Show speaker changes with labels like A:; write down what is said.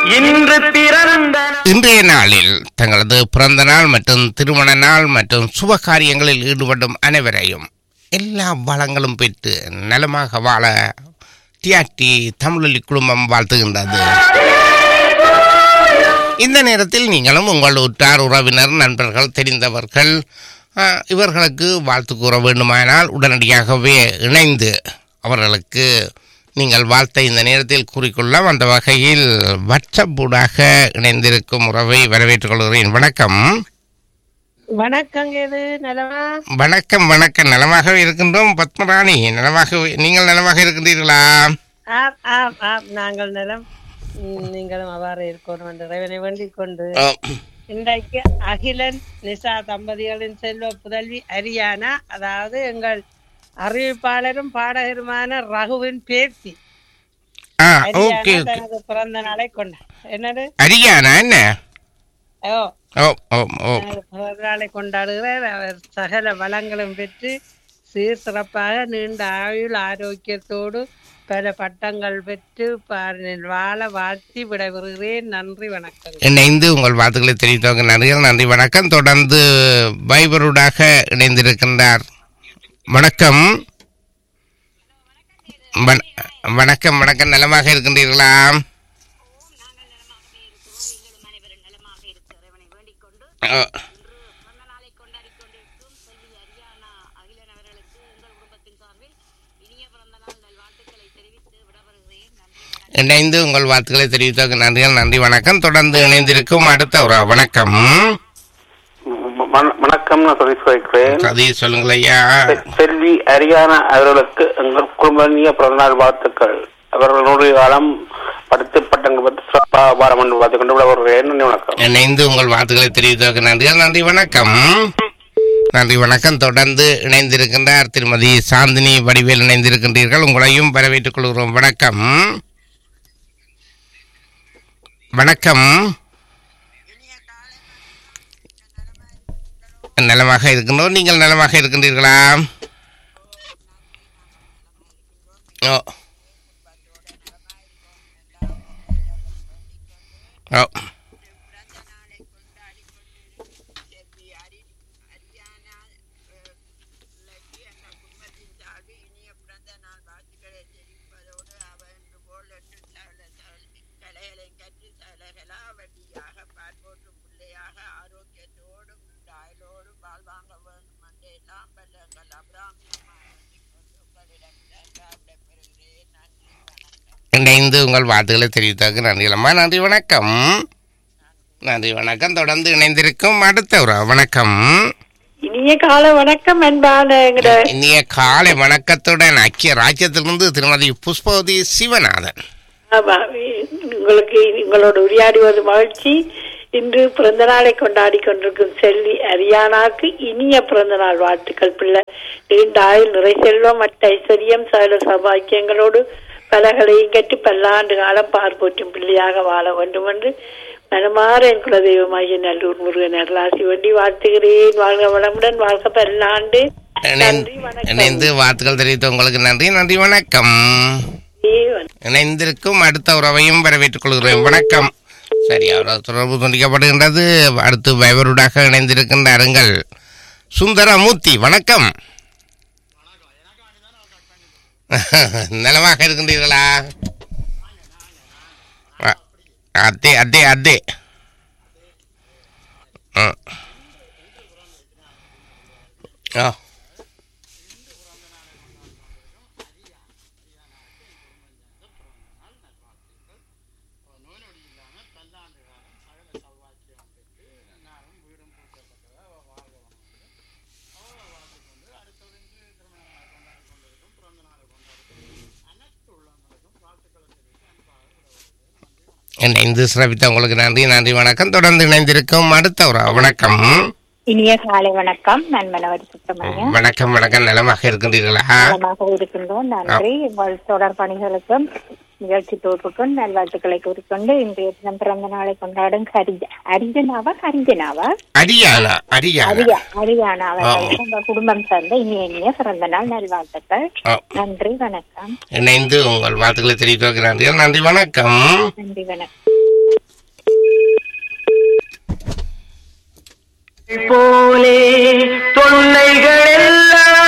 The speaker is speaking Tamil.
A: இன்று பிறந்த
B: இன்றைய நாளில் தங்களது பிறந்த நாள் மற்றும் திருமண நாள் மற்றும் சுப காரியங்களில் ஈடுபடும் அனைவரையும் எல்லா வளங்களும் பெற்று நலமாக வாழ டிஆர்டி தமிழொலி குடும்பம் வாழ்த்துகின்றது இந்த நேரத்தில் நீங்களும் உங்கள் உற்றார் உறவினர் நண்பர்கள் தெரிந்தவர்கள் ஆ, இவர்களுக்கு வாழ்த்து கூற வேண்டுமானால் உடனடியாகவே இணைந்து அவர்களுக்கு நீங்கள் வாழ்த்தை இந்த நேரத்தில் கூறிக்கொள்ளலாம் அந்த வகையில் வாட்ஸ்அப் ஊடாக இணைந்திருக்கும் உறவை வரவேற்றுக் கொள்கிறேன் வணக்கம்
C: வணக்கங்க இது நலமா
B: வணக்கம் வணக்கம் நலமாகவே இருக்கின்றோம் பத்மராணி நலமாக நீங்கள் நலமாக இருக்கின்றீர்களா
C: ஆம் ஆம் ஆம் நாங்கள் நலம் ம், நீங்களும் அவ்வாறு இருக்கணும் என்று இறைவனை வேண்டிக் கொண்டு
B: ஆ,
C: இன்றைக்கு அகிலன் நிசா தம்பதிகளின் செல்வ புதல்வி அரியானா அதாவது எங்கள் அறிவிப்பாளரும் பாடகருமான ரகுவின் பேத்தி
B: ஆ
C: அரியானா
B: ஓகே ஓகே
C: தனது பிறந்த நாளை கொண்டார் என்னது
B: அரியானா என்ன
C: ஓ
B: ஓ ஓ ஓ
C: தனது பிறந்த நாளை கொண்டாடுகிறார் அவர் சகல வளங்களும் பெற்று சீர் சிறப்பாக நீண்ட ஆயுள் ஆரோக்கியத்தோடு பல பட்டங்கள் பெற்று பாரினில் வாழ வாழ்த்தி விடைபெறுகிறேன் நன்றி வணக்கம்
B: இணைந்து உங்கள் வாழ்த்துக்களை தெரிவித்தவங்க நன்றிகள் நன்றி வணக்கம் தொடர்ந்து வைபருடாக இணைந்திருக்கின்றார் வணக்கம் வண- வணக்கம் வணக்கம் நலமாக இருக்கின்றீர்களா ஆ, இணைந்து உங்கள் வாழ்த்துக்களை தெரிவித்தவங்க நன்றிகள் நன்றி வணக்கம் தொடர்ந்து இணைந்திருக்கும் அடுத்த ஒரு வணக்கம்
D: வண- வணக்கம் நான் சொல்லி சொல்கிறேன்
B: கதை சொல்லுங்கள் ஐயா
D: செ- செல்வி அரியானா அவர்களுக்கு எங்கள் குடும்பனிய பிறந்தநாள் வாழ்த்துக்கள் அவர்களுடைய காலம் படித்து பட்டங்கள் பற்றி சிறப்பாக வாரம் என்று பார்த்துக் கொண்டு விட வருகிறேன் நன்றி வணக்கம்
B: இணைந்து உங்கள் வாழ்த்துக்களை தெரிவித்தவங்க நன்றிகள் நன்றி வணக்கம் நன்றி வணக்கம் தொடர்ந்து இணைந்திருக்கின்றார் திருமதி சாந்தினி வடிவேல் இணைந்திருக்கின்றீர்கள் உங்களையும் வரவேற்றுக் கொள்கிறோம் வணக்கம் வணக்கம் நலமாக இருக்கின்றோம் நீங்கள் நலமாக இருக்கின்றீர்களா ஓ ஓ இணைந்து உங்கள் வாழ்த்துக்களை தெரிவித்ததற்கு நன்றிகளம்மா நன்றி வணக்கம் நன்றி வணக்கம் தொடர்ந்து இணைந்திருக்கும் அடுத்த ஒரு வணக்கம்
E: இனிய கால வணக்கம் அன்பான எங்கட
B: இனிய காலை வணக்கத்துடன் ஐக்கிய ராஜ்யத்திலிருந்து திருமதி புஷ்பவதி சிவநாதன்
E: ஆமா, உங்களுக்கு உங்களோட உரையாடுவது மகிழ்ச்சி இன்று பிறந்த நாளை கொண்டாடி கொண்டிருக்கும் செல்வி அரியானாக்கு இனிய பிறந்த நாள் வாழ்த்துக்கள் பிள்ளை நீண்ட ஆயுள் நிறை செல்வம் மற்ற ஐஸ்வர்யம் சகல சபாக்கியங்களோடு பலகளையும் கட்டி பல்லாண்டு காலம் பார்ப்போற்றும் பிள்ளையாக வாழ வேண்டும் என்று மனமாற என் குலதெய்வமாகிய நல்லூர் முருகன் அருளாசி வேண்டி வாழ்த்துகிறேன் வாழ்க வளமுடன் வாழ்க பல்லாண்டு நன்றி வணக்கம்
B: இணைந்து வாழ்த்துக்கள் தெரிவித்த உங்களுக்கு நன்றி நன்றி வணக்கம் இணைந்திருக்கும் அடுத்த உறவையும் வரவேற்றுக் கொள்கிறேன் வணக்கம் சரி அவர் தொடர்பு துண்டிக்கப்படுகின்றது அடுத்து வைவருடாக இணைந்திருக்கின்ற அருங்கள் சுந்தரமூர்த்தி வணக்கம் நலமாக இருக்கின்றீர்களா அ- அதே அதே அதே ம். ஆ இணைந்து சிறப்பித்த உங்களுக்கு நன்றி நன்றி வணக்கம் தொடர்ந்து இணைந்திருக்கும் அடுத்த ஒரு வணக்கம்
F: இனிய காலை வணக்கம் நான் மனவரி சுப்பிரமணியம்
B: வணக்கம் வணக்கம் நலமாக இருக்கின்றீர்களா
F: நலமாக இருக்கின்றோம் நன்றி உங்கள் தொடர் பணிகளுக்கும் நிகழ்ச்சி தொகுப்புக்கும் நல்வாழ்த்துக்களை கூறிக்கொண்டு இன்றைய தினம் பிறந்த நாளை கொண்டாடும் ஹரிஜ அரிஜனாவா ஹரிஜனாவா
B: அரியானா அரியானா
F: அரியா அரியானா அவர்களுக்கு உங்கள் குடும்பம் சார்ந்த இனிய இனிய பிறந்த நாள் நல்வாழ்த்துக்கள்
B: ஆ.
F: நன்றி வணக்கம்
B: இணைந்து உங்கள் வாழ்த்துக்களை தெரிவித்து நன்றி நன்றி வணக்கம்
F: நன்றி வணக்கம்
A: போலே